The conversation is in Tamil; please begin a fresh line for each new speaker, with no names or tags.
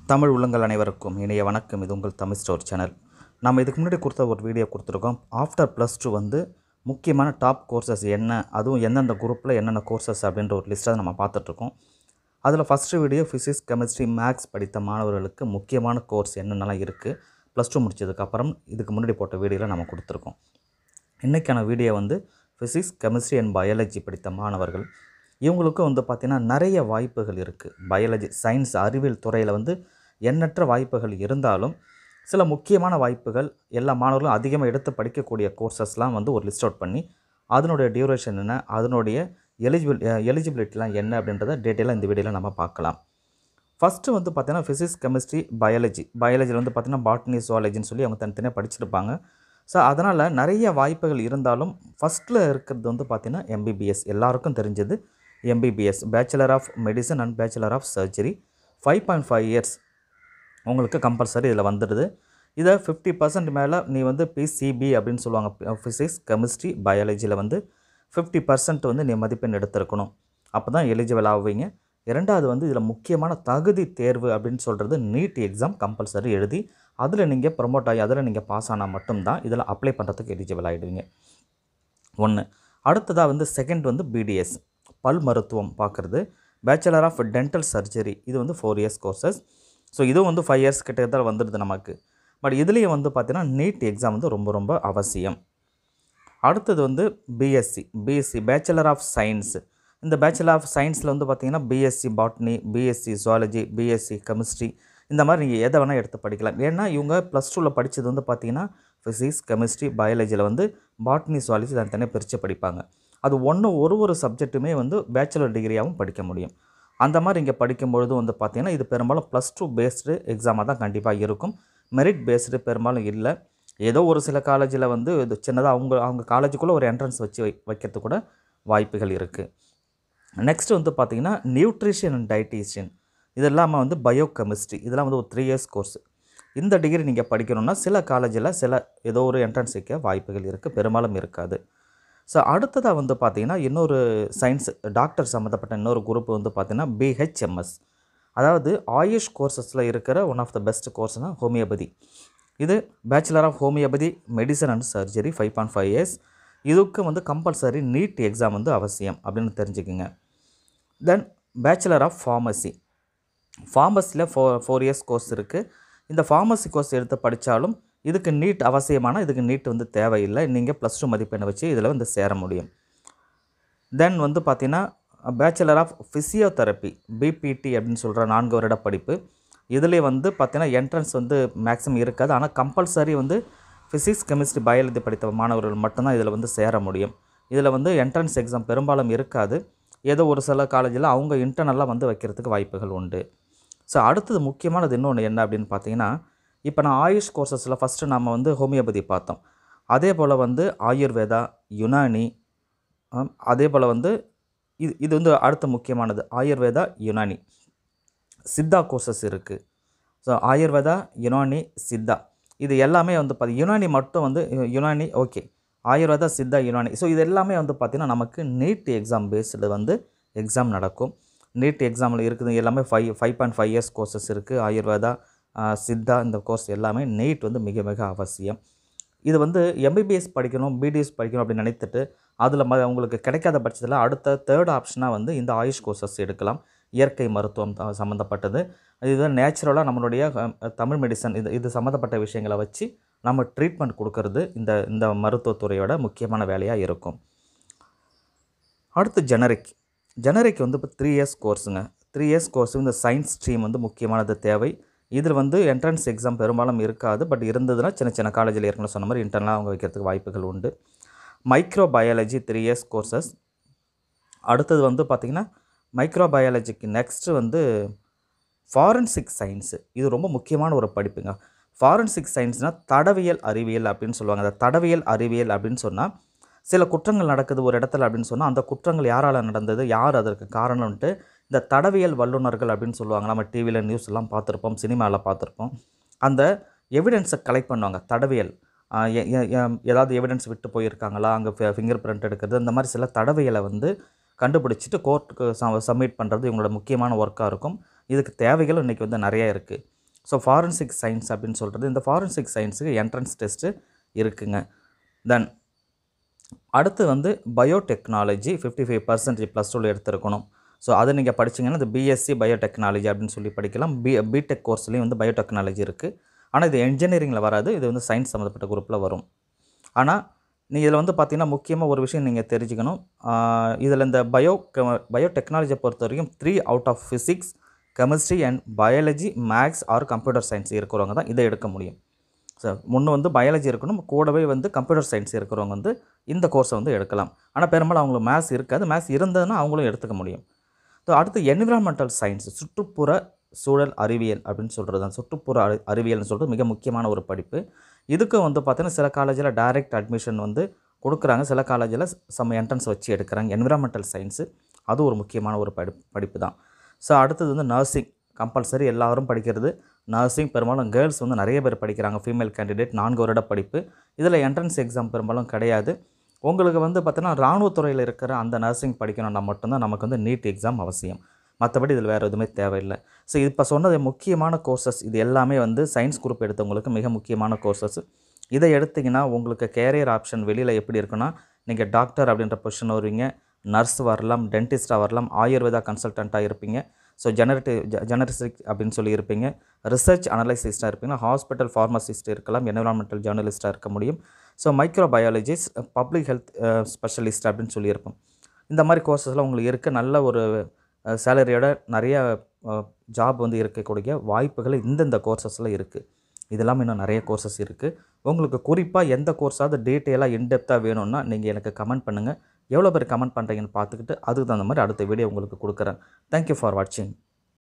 தமிழ் உள்ளங்கள் அனைவருக்கும் இணைய வணக்கம் இது உங்கள் தமிழ் ஸ்டோர் சேனல் நம்ம இதுக்கு முன்னாடி கொடுத்த ஒரு வீடியோ கொடுத்துருக்கோம் ஆஃப்டர் ப்ளஸ் டூ வந்து முக்கியமான டாப் கோர்சஸ் என்ன அதுவும் எந்தெந்த குரூப்பில் என்னென்ன கோர்சஸ் அப்படின்ற ஒரு லிஸ்ட்டை நம்ம பார்த்துட்ருக்கோம் அதில் first video physics chemistry maths படித்த மாணவர்களுக்கு முக்கியமான கோர்ஸ் என்னென்னலாம் இருக்குது ப்ளஸ் டூ முடிச்சதுக்கப்புறம் இதுக்கு முன்னாடி போட்ட வீடியோவில் நம்ம கொடுத்துருக்கோம் இன்றைக்கான வீடியோ வந்து ஃபிசிக்ஸ் கெமிஸ்ட்ரி அண்ட் பயாலஜி படித்த மாணவர்கள் இவங்களுக்கும் வந்து பார்த்திங்கன்னா நிறைய வாய்ப்புகள் இருக்குது பயாலஜி சயின்ஸ் அறிவியல் துறையில் வந்து எண்ணற்ற வாய்ப்புகள் இருந்தாலும் சில முக்கியமான வாய்ப்புகள் எல்லா மாணவர்களும் அதிகமாக எடுத்து படிக்கக்கூடிய கோர்சஸ்லாம் வந்து ஒரு லிஸ்ட் அவுட் பண்ணி அதனுடைய டியூரேஷன் என்ன அதனுடைய எலிஜிபிள் எலிஜிபிலிட்டிலாம் என்ன அப்படின்றத டீட்டெயிலாக இந்த வீடியோவில் நம்ம பார்க்கலாம் ஃபஸ்ட்டு வந்து பார்த்தீங்கன்னா ஃபிசிக்ஸ் கெமிஸ்ட்ரி பயாலஜி பயாலஜியில் வந்து பார்த்தீங்கன்னா பாட்னி சுவாலஜின்னு சொல்லி அவங்க தனித்தனியாக படிச்சிருப்பாங்க ஸோ அதனால் நிறைய வாய்ப்புகள் இருந்தாலும் ஃபஸ்ட்டில் இருக்கிறது வந்து பார்த்திங்கன்னா எம்பிபிஎஸ் எல்லாருக்கும் தெரிஞ்சது MBBS bachelor of medicine and bachelor of surgery five point five years உங்களுக்கு கம்பல்சரி இதில் வந்துடுது இதை ஃபிஃப்டி பர்சன்ட் மேலே நீ வந்து பிசிபி அப்படின்னு சொல்லுவாங்க ஃபிசிக்ஸ் கெமிஸ்ட்ரி பயாலஜியில் வந்து ஃபிஃப்டி பர்சன்ட் வந்து நீ மதிப்பெண் எடுத்திருக்கணும் அப்போ தான் எலிஜிபிள் ஆவீங்க இரண்டாவது வந்து இதில் முக்கியமான தகுதி தேர்வு அப்படின்னு சொல்கிறது நீட் எக்ஸாம் கம்பல்சரி எழுதி அதில் நீங்கள் ப்ரொமோட் ஆகி அதில் நீங்கள் பாஸ் ஆனால் மட்டும்தான் இதில் அப்ளை பண்ணுறதுக்கு எலிஜிபிள் ஆகிடுவீங்க ஒன்று அடுத்ததாக வந்து செகண்ட் வந்து பிடிஎஸ் பல் மருத்துவம் பார்க்குறது பேச்சுலர் ஆஃப் டென்டல் சர்ஜரி இது வந்து ஃபோர் இயர்ஸ் கோர்சஸ் ஸோ இதுவும் வந்து ஃபைவ் இயர்ஸ் கிட்டத்தட்ட வந்துடுது நமக்கு பட் இதுலேயும் வந்து பார்த்திங்கன்னா நீட் எக்ஸாம் வந்து ரொம்ப ரொம்ப அவசியம் அடுத்தது வந்து BSc BSc bachelor of science இந்த பேச்சுலர் ஆஃப் சயின்ஸில் வந்து பார்த்திங்கன்னா BSc botany BSc zoology BSc chemistry இந்த மாதிரி நீங்கள் எதை வேணால் எடுத்து படிக்கலாம் ஏன்னா இவங்க ப்ளஸ் டூவில் படித்தது வந்து பார்த்திங்கன்னா ஃபிசிக்ஸ் கெமிஸ்ட்ரி பயாலஜியில் வந்து பாட்னி ஜுவாலஜி தனித்தனியாக பிரித்து படிப்பாங்க அது ஒன்று ஒரு ஒரு சப்ஜெக்ட்டுமே வந்து பேச்சுலர் டிகிரியாகவும் படிக்க முடியும் அந்த மாதிரி இங்கே படிக்கும்பொழுது வந்து பார்த்திங்கன்னா இது பெரும்பாலும் ப்ளஸ் டூ பேஸ்டு எக்ஸாமாக தான் கண்டிப்பாக இருக்கும் மெரிட் பேஸ்டு பெரும்பாலும் இல்லை ஏதோ ஒரு சில காலேஜில் வந்து இது சின்னதாக அவங்க அவங்க காலேஜுக்குள்ளே ஒரு என்ட்ரன்ஸ் வச்சு வை வைக்கிறதுக்கு கூட வாய்ப்புகள் இருக்குது நெக்ஸ்ட் வந்து பார்த்திங்கன்னா நியூட்ரிஷன் அண்ட் டயட்டீஷியன் இது இல்லாமல் வந்து பயோ கெமிஸ்ட்ரி இதெல்லாம் வந்து ஒரு த்ரீ இயர்ஸ் கோர்ஸ் இந்த டிகிரி நீங்கள் படிக்கணும்னா சில காலேஜில் சில ஏதோ ஒரு என்ட்ரன்ஸ் வைக்க வாய்ப்புகள் இருக்குது பெரும்பாலும் இருக்காது ஸோ அடுத்ததாக வந்து பார்த்திங்கன்னா இன்னொரு சயின்ஸ் டாக்டர் சம்மந்தப்பட்ட இன்னொரு குரூப் வந்து பார்த்திங்கன்னா பிஹெச்எம்எஸ் அதாவது ஆயுஷ் கோர்சஸில் இருக்கிற ஒன் ஆஃப் த பெஸ்ட் கோர்ஸ்னால் ஹோமியோபதி இது bachelor of homeopathy medicine and surgery five point five years இதுக்கு வந்து கம்பல்சரி நீட் எக்ஸாம் வந்து அவசியம் அப்படின்னு தெரிஞ்சுக்குங்க தென் பேச்சுலர் ஆஃப் ஃபார்மசி ஃபார்மஸியில் ஃபோ ஃபோர் இயர்ஸ் கோர்ஸ் இருக்குது இந்த ஃபார்மசி கோர்ஸ் எடுத்து படித்தாலும் இதுக்கு நீட் அவசியமான இதுக்கு நீட் வந்து தேவையில்லை நீங்கள் ப்ளஸ் டூ மதிப்பெண்ணை வச்சு இதில் வந்து சேர முடியும் தென் வந்து பார்த்திங்கன்னா பேச்சுலர் ஆஃப் ஃபிசியோதெரப்பி பிபிடி அப்படின்னு சொல்கிற நான்கு வருட படிப்பு இதில் வந்து பார்த்திங்கன்னா என்ட்ரன்ஸ் வந்து மேக்ஸிமம் இருக்காது ஆனால் கம்பல்சரி வந்து ஃபிசிக்ஸ் கெமிஸ்ட்ரி பயாலஜி படித்த மாணவர்கள் மட்டும்தான் இதில் வந்து சேர முடியும் இதில் வந்து என்ட்ரன்ஸ் எக்ஸாம் பெரும்பாலும் இருக்காது ஏதோ ஒரு சில காலேஜில் அவங்க இன்டர்னலாக வந்து வைக்கிறதுக்கு வாய்ப்புகள் உண்டு ஸோ அடுத்தது முக்கியமானது இன்னொன்று என்ன அப்படின்னு பார்த்தீங்கன்னா இப்போ நான் ஆயுஷ் கோர்சஸில் ஃபஸ்ட்டு நம்ம வந்து ஹோமியோபதி பார்த்தோம் அதே போல் வந்து ஆயுர்வேதா யுனானி ஆம், அதே போல் வந்து இது இது வந்து அடுத்த முக்கியமானது ஆயுர்வேதா யுனானி சித்தா கோர்சஸ் இருக்குது ஸோ ஆயுர்வேதா யுனானி சித்தா இது எல்லாமே வந்து பார்த்தி யுனானி மட்டும் வந்து யு- யுனானி ஓகே ஆயுர்வேதா சித்தா யுனானி ஸோ இது எல்லாமே வந்து பார்த்திங்கன்னா நமக்கு நீட் எக்ஸாம் பேஸ்டு வந்து எக்ஸாம் நடக்கும் நீட் எக்ஸாமில் இருக்குது எல்லாமே five five point five years courses இருக்குது ஆயுர்வேதா ஆ, சித்தா இந்த கோர்ஸ் எல்லாமே நீட் வந்து மிக மிக அவசியம் இது வந்து எம்பிபிஎஸ் படிக்கணும் பிடிஎஸ் படிக்கணும் அப்படின்னு நினைத்துட்டு அதில் ம உங்களுக்கு கிடைக்காத பட்சத்தில் அடுத்த தேர்ட் ஆப்ஷனாக வந்து இந்த ஆயுஷ் கோர்சஸ் எடுக்கலாம் இயற்கை மருத்துவம் த- சம்மந்தப்பட்டது இதுதான் நேச்சுரலாக நம்மளுடைய அஹ், தமிழ் மெடிசன் இது இது சம்மந்தப்பட்ட விஷயங்களை வச்சு நம்ம ட்ரீட்மெண்ட் கொடுக்கறது இந்த இந்த மருத்துவத்துறையோட முக்கியமான வேலையாக இருக்கும் அடுத்து ஜெனரிக் ஜெனரிக் வந்து இப்போ த்ரீ இயர்ஸ் கோர்ஸுங்க த்ரீ இயர்ஸ் கோர்ஸ் இந்த சயின்ஸ் ஸ்ட்ரீம் வந்து முக்கியமானது தேவை இதில் வந்து என்ட்ரன்ஸ் எக்ஸாம் பெரும்பாலும் இருக்காது பட் இருந்ததுன்னா சின்ன சின்ன காலேஜில் ஏற்கனவே சொன்ன மாதிரி இன்டர்னலாக அவங்க வைக்கிறதுக்கு வாய்ப்புகள் உண்டு microbiology three years courses அடுத்தது வந்து பார்த்திங்கன்னா மைக்ரோ பயாலஜிக்கு நெக்ஸ்ட்டு வந்து ஃபாரன்சிக் சயின்ஸு இது ரொம்ப முக்கியமான ஒரு படிப்புங்க ஃபாரன்சிக் சயின்ஸ்னால் தடவியல் அறிவியல் அப்படின்னு சொல்லுவாங்க அந்த தடவியல் அறிவியல் அப்படின்னு சொன்னால் சில குற்றங்கள் நடக்குது ஒரு இடத்துல அப்படின்னு சொன்னால் அந்த குற்றங்கள் யாரால் நடந்தது யார் அதற்கு காரணம்ன்ட்டு இந்த தடவியல் வல்லுநர்கள் அப்படின்னு சொல்லுவாங்க நம்ம டிவியில் நியூஸ் எல்லாம் பார்த்துருப்போம் சினிமாவில் பார்த்துருப்போம் அந்த எவிடன்ஸை கலெக்ட் பண்ணுவாங்க தடவியல் ஆஹ் எ- எ- எ- ஏதாவது எவிடன்ஸ் விட்டு போயிருக்காங்களா அங்கே ஃபிங்கர் பிரிண்ட் எடுக்கிறது இந்த மாதிரி சில தடவியலை வந்து கண்டுபிடிச்சிட்டு கோர்ட்டுக்கு சப்மிட் பண்ணுறது இவங்களோட முக்கியமான ஒர்க்காக இருக்கும் இதுக்கு தேவைகள் இன்றைக்கி வந்து நிறையா இருக்குது ஸோ ஃபாரன்சிக் சயின்ஸ் அப்படின்னு சொல்கிறது இந்த ஃபாரன்சிக் சயின்ஸுக்கு என்ட்ரன்ஸ் டெஸ்ட்டு இருக்குங்க தென் அடுத்து வந்து biotechnology fifty five percentage plus டூவில் எடுத்திருக்கணும் ஸோ அதை நீங்கள் படிச்சீங்கன்னா இது பிஎஸ்சி பயோடெக்னாலஜி அப்படின்னு சொல்லி படிக்கலாம் பி பிடெக் கோர்ஸ்லேயும் வந்து பயோடெக்னாலஜி இருக்குது ஆனால் இது என்ஜினியரிங்கில் வராது இது வந்து சயின்ஸ் சம்மந்தப்பட்ட குரூப்பில் வரும் ஆனால் நீ இதில் வந்து பார்த்தீங்கன்னா முக்கியமாக ஒரு விஷயம் நீங்கள் தெரிஞ்சுக்கணும் இதில் இந்த பயோ பயோடெக்னாலஜியை பொறுத்த வரைக்கும் three out of physics chemistry and biology maths or computer science இருக்கிறவங்க தான் இதை எடுக்க முடியும் ஸோ முன்னே வந்து பயாலஜி இருக்கணும் கூடவே வந்து கம்ப்யூட்டர் சயின்ஸ் இருக்கிறவங்க வந்து இந்த கோர்ஸை வந்து எடுக்கலாம் ஆனால் பெரும்பாலும் அவங்களுக்கு மேத்ஸ் இருக்காது மேத்ஸ் இருந்ததுன்னா அவங்களும் எடுத்துக்க முடியும் ஸோ அடுத்து என்விரான்மெண்டல் சயின்ஸ் சுற்றுப்புற சூழல் அறிவியல் அப்படின்னு சொல்கிறது தான் சுற்றுப்புற அறி அறிவியல்னு சொல்கிறது மிக முக்கியமான ஒரு படிப்பு இதுக்கும் வந்து பார்த்தீங்கன்னா சில காலேஜில் டைரக்ட் அட்மிஷன் வந்து கொடுக்குறாங்க சில காலேஜில் சம் என்ட்ரன்ஸ் வச்சு எடுக்கிறாங்க என்விரான்மெண்டல் சயின்ஸு அது ஒரு முக்கியமான ஒரு படி படிப்பு தான் ஸோ அடுத்தது வந்து நர்சிங் கம்பல்சரி எல்லாரும் படிக்கிறது நர்சிங் பெரும்பாலும் கேர்ள்ஸ் வந்து நிறைய பேர் படிக்கிறாங்க ஃபீமேல் கேண்டிடேட் நான்கு வருட படிப்பு இதில் என்ட்ரன்ஸ் எக்ஸாம் பெரும்பாலும் கிடையாது உங்களுக்கு வந்து பார்த்தீங்கன்னா இராணுவத்துறையில் இருக்கிற அந்த நர்சிங் படிக்கணும்னா மட்டும்தான் நமக்கு வந்து நீட் எக்ஸாம் அவசியம் மற்றபடி இதில் வேறு எதுவுமே தேவையில்லை ஸோ இப்போ சொன்னது முக்கியமான கோர்சஸ் இது எல்லாமே வந்து சயின்ஸ் குரூப் எடுத்தவங்களுக்கு மிக முக்கியமான கோர்சஸ் இதை எடுத்திங்கன்னா உங்களுக்கு கேரியர் ஆப்ஷன் வெளியில் எப்படி இருக்குன்னா நீங்கள் டாக்டர் அப்படின்ற பொசிஷன் வருவீங்க நர்ஸ் வரலாம் டென்டிஸ்ட்டாக வரலாம் ஆயுர்வேதா கன்சல்டண்ட்டாக இருப்பீங்க ஸோ ஜெனரேட்டிவ் ஜெனரிஸ்டிக் அப்படின்னு சொல்லி இருப்பீங்க ரிசர்ச் அனலைசிஸ்ட்டாக இருப்பீங்க ஹாஸ்பிட்டல் ஃபார்மசிஸ்ட் இருக்கலாம் என்விரான்மெண்டல் ஜேர்னலிஸ்ட்டாக இருக்க முடியும் so microbiologist public health specialist அப்படின்னு சொல்லியிருப்போம் இந்த மாதிரி கோர்சஸ்லாம் உங்களுக்கு இருக்க நல்ல ஒரு சேலரியோட நிறைய ஜாப் வந்து இருக்கக்கூடிய வாய்ப்புகள் இந்தந்த கோர்சஸில் இருக்குது இதெல்லாம் இன்னும் நிறைய கோர்சஸ் இருக்குது உங்களுக்கு குறிப்பாக எந்த கோர்ஸாவது டீட்டெயிலாக இன்டெப்த்தாக வேணும்னா நீங்கள் எனக்கு கமெண்ட் பண்ணுங்கள் எவ்வளோ பேர் கமெண்ட் பண்ணுறீங்கன்னு பார்த்துக்கிட்டு அதுக்கு தகுந்த மாதிரி அடுத்த வீடியோ உங்களுக்கு கொடுக்குறேன் தேங்க்யூ ஃபார் வாட்சிங்